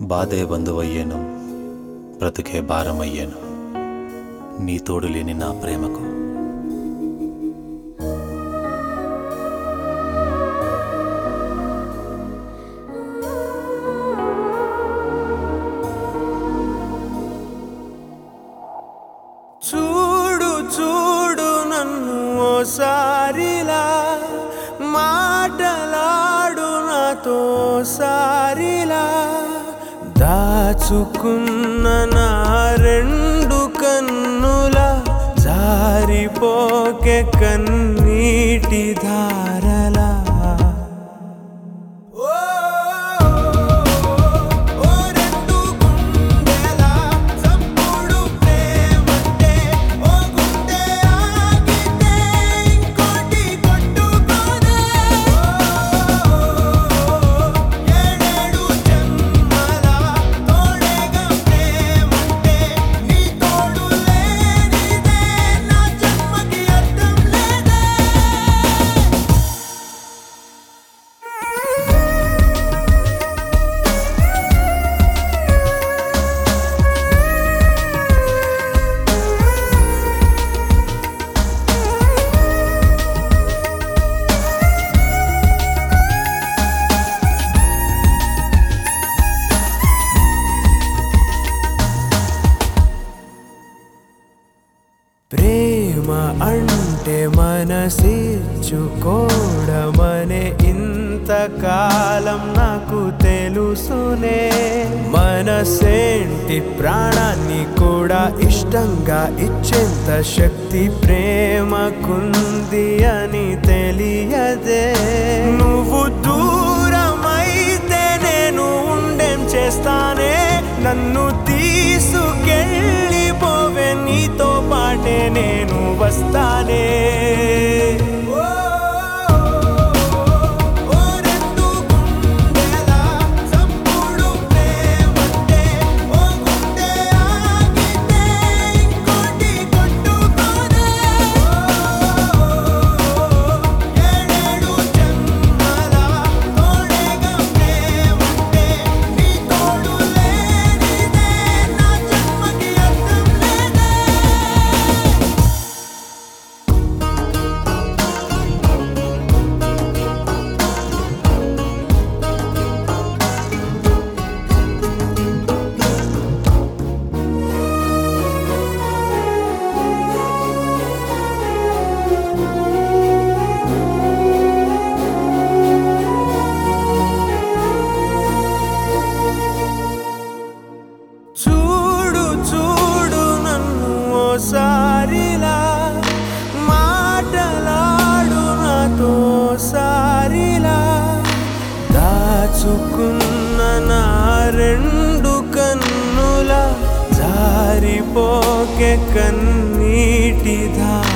బాధే బంధువయ్యాను బ్రతుకే భారమయ్యాను నీ తోడు లేని నా ప్రేమకు చూడు చూడు నన్ను ఓసారిలా మాటలాడు నాతో సారిలా దాచుకున్న నా రెండు కన్నుల జారిపోకే కన్నీటి ధారలా ఓ ఓ రెండు గుండెల చప్పుడు ప్రేమంటే ఓ గుండె ఆగితే ఇంకోటి కొట్టుకోనే ఏడేడు జన్మల తోడేగా ప్రేమంటే నీ తోడు లేనిదే నా జన్మకి అర్థం లేదే ప్రేమ అంటే మనసిచ్చుకోవడమనే ఇంతకాలం నాకు తెలుసునే మనసేంటి ప్రాణాన్ని కూడా ఇష్టంగా ఇచ్చేంత శక్తి ప్రేమకుంది అని తెలియదే నువ్వు దూరమైతే నేను ఉండేం చేస్తానే నన్ను తీసుకెళ్ళిపోవే నీతో పాటే నేను వస్తానే ఓ రెండు గుండెల చప్పుడు ప్రేమంటే ఓ గుండె ఆగితే ఇంకోటి కొట్టుకోనే ఏడేడు జన్మల తోడేగా ప్రేమంటే నీ తోడు లేనిదే నా జన్మకి అర్థం లేదే చూడు చూడు నన్ను ఓసారిలా మాటలాడు నాతో సారిలా దాచుకున్న నా రెండు కన్నుల జారిపోకే కన్నీటి ధార